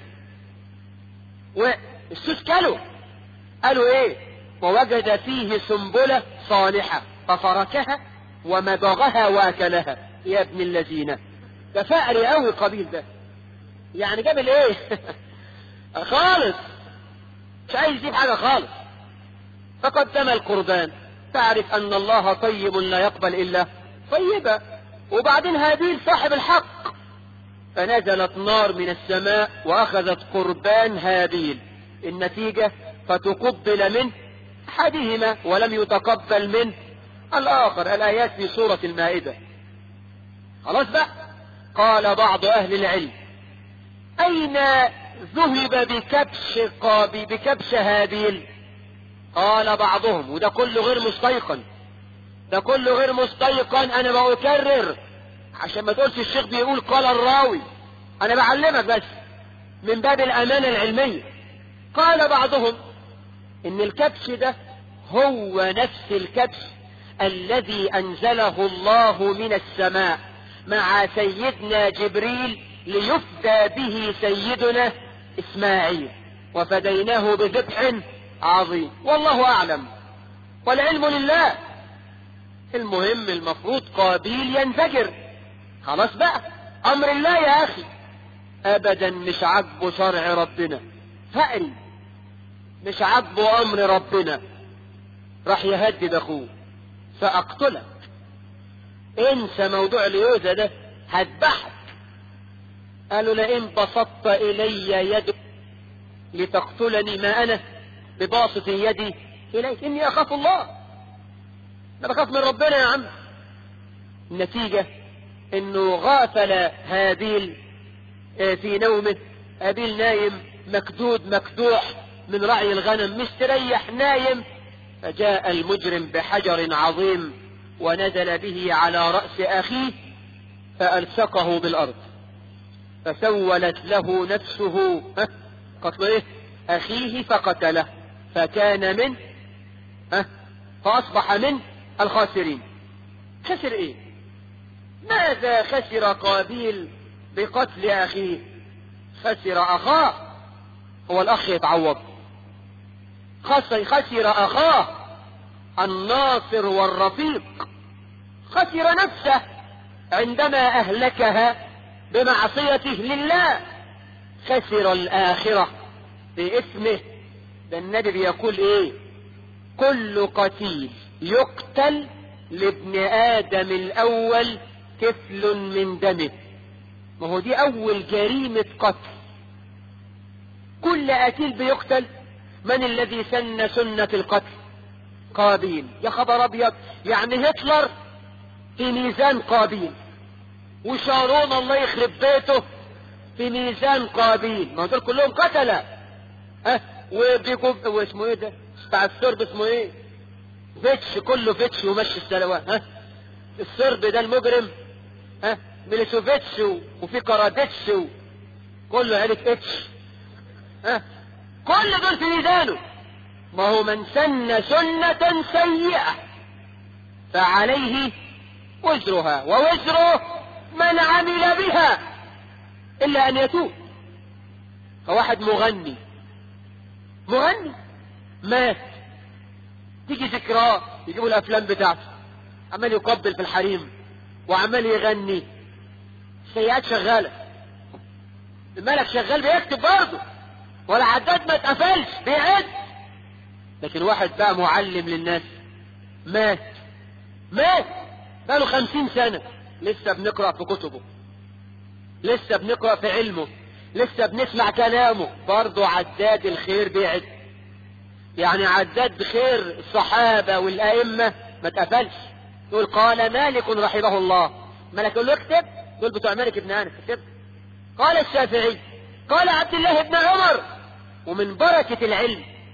والسوس كلوا قالوا إيه ووجد فيه سنبلة صالحة ففركها ومضغها واكلها يا ابن الذين ده فقري قوي قبيل ده يعني جاب الايه خالص مش عايز يجيب حاجه خالص فقدم القربان تعرف ان الله طيب لا يقبل الا طيبا وبعدين هابيل صاحب الحق فنزلت نار من السماء واخذت قربان هابيل النتيجه فتقبل منه احدهما ولم يتقبل منه الاخر الايات في سوره المائده خلاص بقى قال بعض اهل العلم اين ذهب بكبش قابي بكبش هابيل قال بعضهم وده كله غير مستيقن ده كله غير مستيقن انا بكرر عشان ما تقولش الشيخ بيقول قال الراوي انا بعلمك بس من باب الامانه العلميه قال بعضهم ان الكبش ده هو نفس الكبش الذي انزله الله من السماء مع سيدنا جبريل ليفدى به سيدنا اسماعيل وفديناه بذبح عظيم والله اعلم والعلم لله المهم المفروض قابيل ينفجر خلاص بقى امر الله يا اخي ابدا مش عاجبه شرع ربنا فقري مش عاجبه امر ربنا راح يهدد اخوه فاقتلك انسى موضوع اليوزة ده هذبحك قالوا لئن بسطت الي يدك لتقتلني ما انا بباسط يدي اليك اني اخاف الله انا بخاف من ربنا يا عم النتيجة انه غافل هابيل في نومه هابيل نايم مكدود مكدوح من رعي الغنم مستريح نايم فجاء المجرم بحجر عظيم ونزل به على رأس أخيه فألصقه بالأرض فسولت له نفسه قتل إيه؟ أخيه فقتله فكان من أه؟ فأصبح من الخاسرين خسر إيه ماذا خسر قابيل بقتل أخيه خسر أخاه هو الأخ يتعوض خسر, خسر أخاه الناصر والرفيق خسر نفسه عندما أهلكها بمعصيته لله خسر الآخرة بإثمه ده النبي بيقول إيه كل قتيل يقتل لابن آدم الأول كفل من دمه ما هو دي أول جريمة قتل كل قتيل بيقتل من الذي سن سنة القتل قابيل يا خبر أبيض يعني هتلر في ميزان قابيل وشارون الله يخرب بيته في ميزان قابيل ما دول كلهم قتلة ها وبيكون واسمه ايه ده بتاع السرب اسمه ايه فيتش كله فيتش ومشي السلوات ها السرب ده المجرم ها ميليسوفيتش وفي كاراديتش كله عيلة اتش ها كل دول في ميزانه ما هو من سن سنة سيئة فعليه وزرها ووزر من عمل بها إلا أن يتوب فواحد مغني مغني مات تيجي ذكراه يجيبوا الأفلام بتاعته عمال يقبل في الحريم وعمال يغني سيئات شغالة الملك شغال بيكتب برضه ولا عداد ما اتقفلش بيعد لكن واحد بقى معلم للناس مات مات بقاله خمسين سنة لسه بنقرأ في كتبه لسه بنقرأ في علمه لسه بنسمع كلامه برضه عداد الخير بيعد يعني عداد خير الصحابة والأئمة ما اتقفلش يقول قال مالك رحمه الله ملك يقول له اكتب دول بتوع مالك ابن انس اكتب قال الشافعي قال عبد الله بن عمر ومن بركة العلم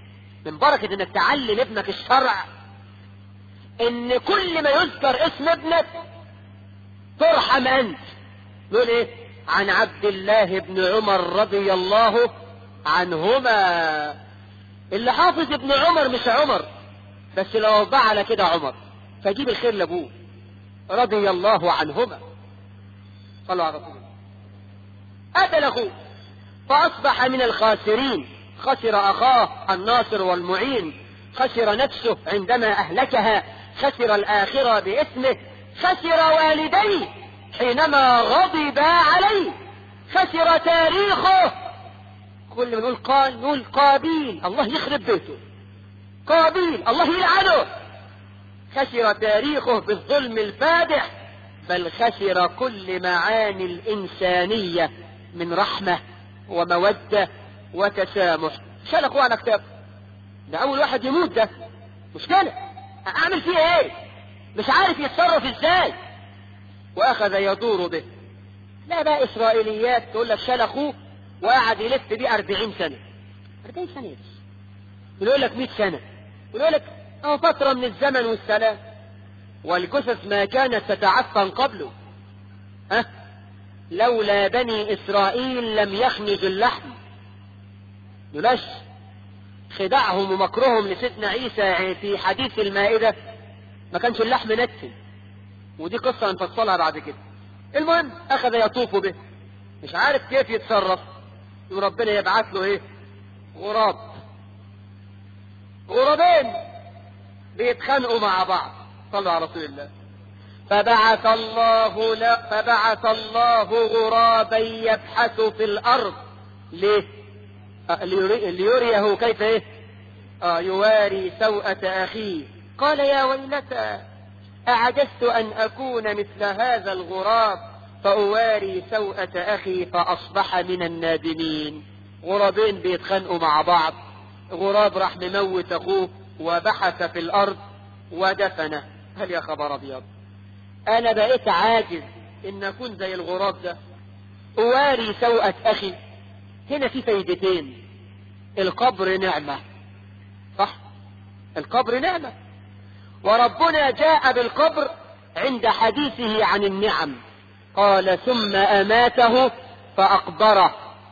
من بركة انك تعلم ابنك الشرع ان كل ما يذكر اسم ابنك ترحم انت نقول ايه عن عبد الله بن عمر رضي الله عنهما اللي حافظ ابن عمر مش عمر بس لو وضع على كده عمر فجيب الخير لابوه رضي الله عنهما صلوا على رسول الله قتل اخوه فاصبح من الخاسرين خسر اخاه الناصر والمعين خسر نفسه عندما اهلكها خسر الاخره باسمه خسر والديه حينما غضب عليه خسر تاريخه كل ما نقول قال نقول قابيل الله يخرب بيته قابيل الله يلعنه خسر تاريخه بالظلم الفادح بل خسر كل معاني الإنسانية من رحمة ومودة وتسامح شال أخوه على كتاب ده أول واحد يموت ده مشكلة أعمل فيه إيه مش عارف يتصرف إزاي وأخذ يدور به لا بقى إسرائيليات تقول لك شال أخوه وقعد يلف بيه أربعين سنة أربعين سنة بس يقول لك مئة سنة يقول لك أو فترة من الزمن والسلام والجثث ما كانت تتعفن قبله أه؟ لولا بني إسرائيل لم يخنج اللحم يلاش خداعهم ومكرهم لسيدنا عيسى في حديث المائدة ما كانش اللحم نتن ودي قصة هنفصلها بعد كده المهم أخذ يطوف به مش عارف كيف يتصرف وربنا يبعث له ايه غراب غرابين بيتخانقوا مع بعض صلوا على رسول الله فبعث الله لا فبعث الله غرابا يبحث في الارض ليه آه ليري ليريه كيف ايه آه يواري سوءة اخيه قال يا ويلتى اعجزت ان اكون مثل هذا الغراب فأواري سوءة أخي فأصبح من النادمين غرابين بيتخانقوا مع بعض غراب راح مموت أخوه وبحث في الأرض ودفنه هل يا خبر أبيض أنا بقيت عاجز إن أكون زي الغراب ده أواري سوءة أخي هنا في فايدتين القبر نعمة صح القبر نعمة وربنا جاء بالقبر عند حديثه عن النعم قال ثم أماته فأقبره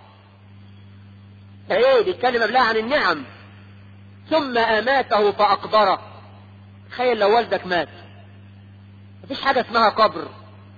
ايه دي الكلمة بلا عن النعم ثم أماته فأقبره تخيل لو والدك مات مفيش حاجة اسمها قبر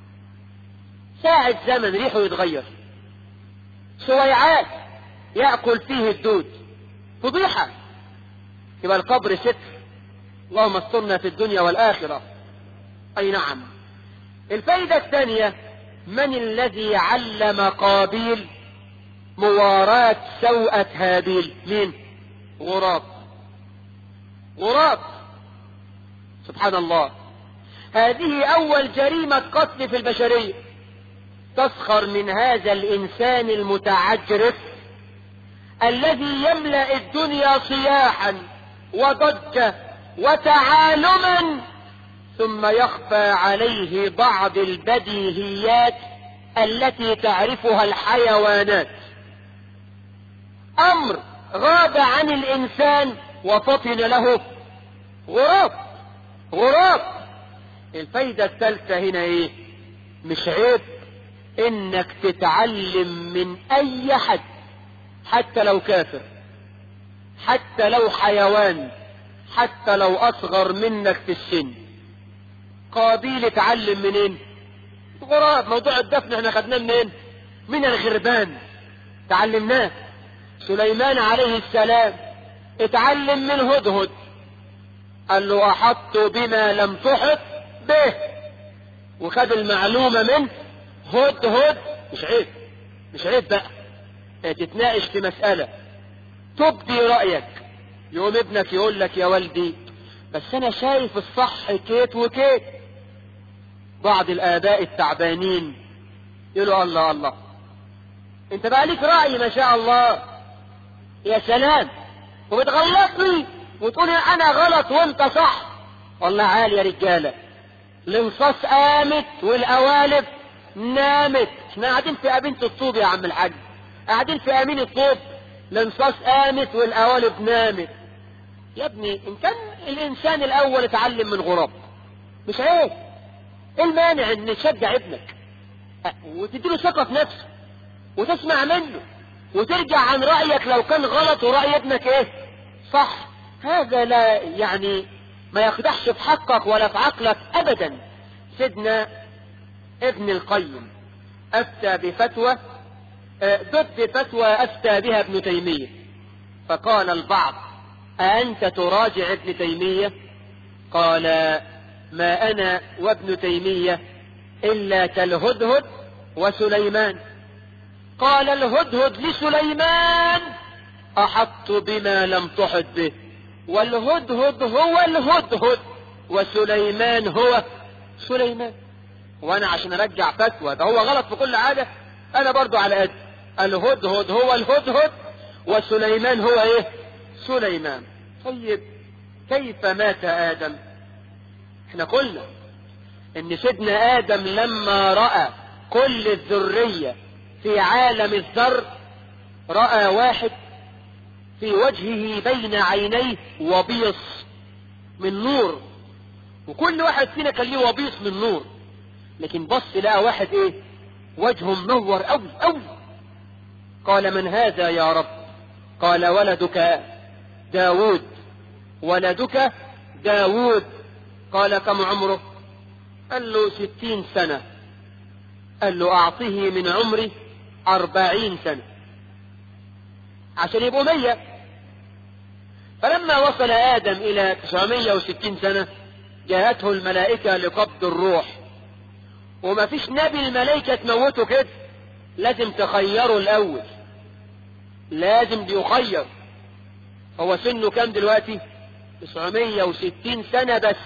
ساعة زمن ريحه يتغير سويعات يأكل فيه الدود فضيحة يبقى القبر ستر اللهم استرنا في الدنيا والآخرة أي نعم الفايدة الثانية من الذي علم قابيل مواراة سوءة هابيل مين غراب غراب سبحان الله هذه أول جريمة قتل في البشرية تسخر من هذا الإنسان المتعجرف الذي يملأ الدنيا صياحا وضجة وتعالما ثم يخفى عليه بعض البديهيات التي تعرفها الحيوانات امر غاب عن الانسان وفطن له غراب غراب الفايدة الثالثة هنا ايه مش عيب انك تتعلم من اي حد حتى لو كافر حتى لو حيوان حتى لو اصغر منك في السن قابيل اتعلم منين غراب موضوع الدفن احنا خدناه منين من الغربان تعلمناه سليمان عليه السلام اتعلم من هدهد قال له احط بما لم تحط به وخد المعلومة من هدهد مش عيب مش عيب بقى تتناقش في مسألة تبدي رأيك يقوم ابنك يقول لك يا والدي بس انا شايف الصح كيت وكيت بعض الاباء التعبانين يقولوا الله الله انت بقى ليك رأي ما شاء الله يا سلام وبتغلطني وتقول انا غلط وانت صح والله عالي يا رجالة الانصاص قامت والقوالب نامت احنا قاعدين في امينة الطوب يا عم الحاج قاعدين في امين الطوب الانصاص قامت والقوالب نامت يا ابني ان كان الانسان الاول اتعلم من غراب مش عيب ايه المانع ان تشجع ابنك وتديله ثقة في نفسه وتسمع منه وترجع عن رأيك لو كان غلط ورأي ابنك ايه صح هذا لا يعني ما يخدحش في حقك ولا في عقلك ابدا سيدنا ابن القيم افتى بفتوى ضد فتوى افتى بها ابن تيمية فقال البعض أأنت تراجع ابن تيمية قال ما أنا وابن تيمية إلا كالهدهد وسليمان قال الهدهد لسليمان أحط بما لم تحط به والهدهد هو الهدهد وسليمان هو سليمان وانا عشان ارجع فتوى ده هو غلط في كل حاجة انا برضو على قد الهدهد هو الهدهد وسليمان هو ايه سليمان طيب كيف مات ادم احنا قلنا ان سيدنا ادم لما رأى كل الذرية في عالم الذر رأى واحد في وجهه بين عينيه وبيص من نور وكل واحد فينا كان ليه وبيص من نور لكن بص لقى واحد ايه وجهه منور قوي قوي قال من هذا يا رب قال ولدك داود ولدك داود قال كم عمره قال له ستين سنة قال له أعطه من عمري أربعين سنة عشان يبقوا مية فلما وصل آدم إلى تسعمية وستين سنة جاءته الملائكة لقبض الروح وما فيش نبي الملائكة تموته كده لازم تخيره الأول لازم بيخير هو سنه كام دلوقتي 960 سنة بس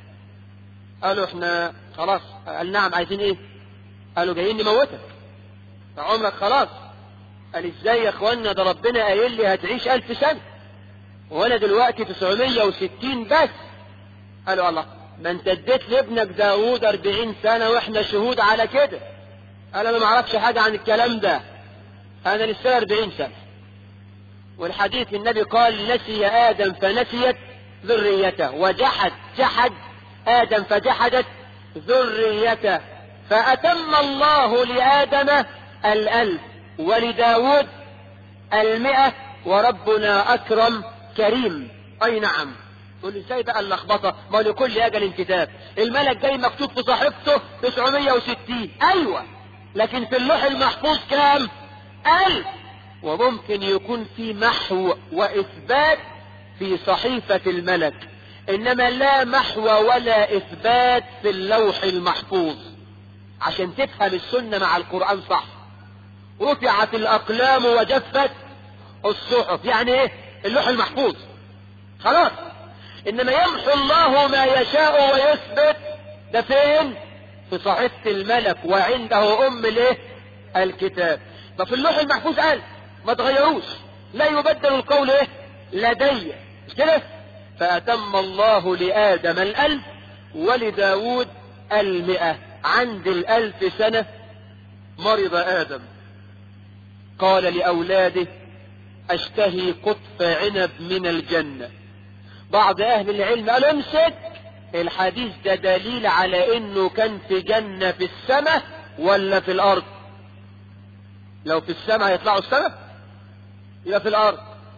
قالوا احنا خلاص قال نعم عايزين ايه قالوا جايين نموتك فعمرك خلاص قال ازاي يا اخوانا ده ربنا قايل لي هتعيش الف سنة وانا دلوقتي 960 بس قالوا الله ما انت اديت لابنك داوود 40 سنة واحنا شهود على كده قال انا ما اعرفش حاجة عن الكلام ده انا لسه 40 سنة والحديث النبي قال نسي آدم فنسيت ذريته وجحد جحد آدم فجحدت ذريته فأتم الله لآدم الألف ولداود المئة وربنا أكرم كريم أي نعم تقول ازاي بقى اللخبطة ما لكل أجل كتاب الملك جاي مكتوب في صحيفته 960 أيوة لكن في اللوح المحفوظ كام ألف وممكن يكون في محو وإثبات في صحيفة الملك إنما لا محو ولا إثبات في اللوح المحفوظ عشان تفهم السنة مع القرآن صح رفعت الأقلام وجفت الصحف يعني إيه اللوح المحفوظ خلاص إنما يمحو الله ما يشاء ويثبت ده فين في صحيفة الملك وعنده أم الايه الكتاب ففي اللوح المحفوظ قال ما تغيروش لا يبدل القول ايه لدي مش كده فأتم الله لآدم الألف ولداود المئة عند الألف سنة مرض آدم قال لأولاده أشتهي قطف عنب من الجنة بعض أهل العلم قالوا امسك الحديث ده دليل على انه كان في جنة في السماء ولا في الارض لو في السماء هيطلعوا السماء يبقى في الارض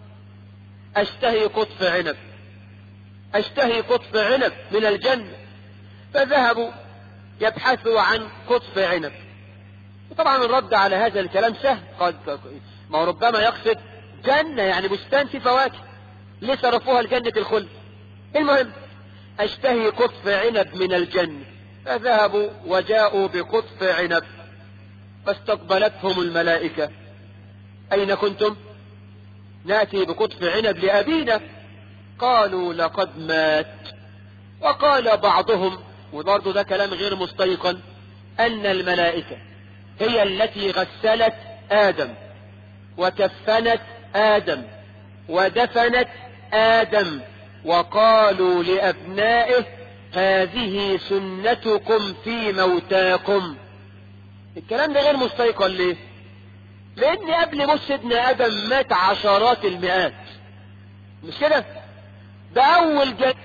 اشتهي قطف عنب اشتهي قطف عنب من الجنة فذهبوا يبحثوا عن قطف عنب وطبعا الرد على هذا الكلام سهل قد ما ربما يقصد جنة يعني بستان في فواكه ليه صرفوها لجنة الخلد المهم اشتهي قطف عنب من الجنة فذهبوا وجاءوا بقطف عنب فاستقبلتهم الملائكة أين كنتم نأتي بقطف عنب لأبينا قالوا لقد مات وقال بعضهم وبرضه ده كلام غير مستيقن أن الملائكة هي التي غسلت آدم وكفنت آدم ودفنت آدم وقالوا لأبنائه هذه سنتكم في موتاكم الكلام ده غير مستيقن ليه لان قبل موت سيدنا ادم مات عشرات المئات مش كده بأول جد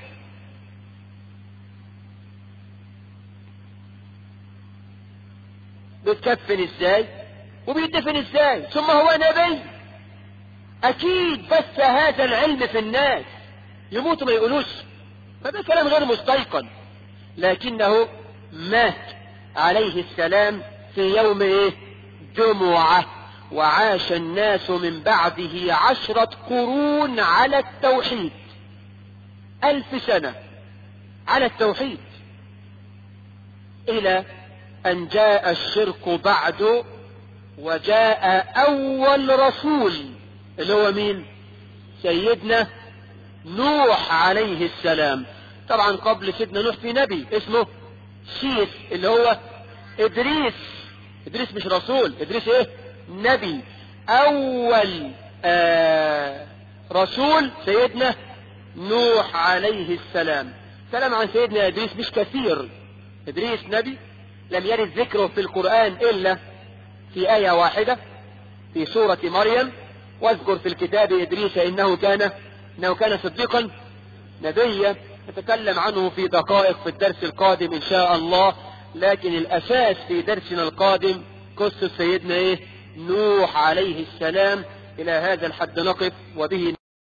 بيتكفن ازاي وبيدفن ازاي ثم هو نبي اكيد بس هذا العلم في الناس يموتوا ما يقولوش فده كلام غير مستيقن لكنه مات عليه السلام في يوم ايه جمعة وعاش الناس من بعده عشرة قرون على التوحيد ألف سنة على التوحيد إلى أن جاء الشرك بعد وجاء أول رسول اللي هو مين سيدنا نوح عليه السلام طبعا قبل سيدنا نوح في نبي اسمه شيث اللي هو إدريس إدريس مش رسول إدريس إيه نبي أول آه رسول سيدنا نوح عليه السلام كلام عن سيدنا إدريس مش كثير إدريس نبي لم يرد ذكره في القرآن إلا في آية واحدة في سورة مريم واذكر في الكتاب إدريس إنه كان إنه كان صديقا نبيا نتكلم عنه في دقائق في الدرس القادم إن شاء الله لكن الأساس في درسنا القادم قصة سيدنا إيه نوح عليه السلام إلى هذا الحد نقف وبه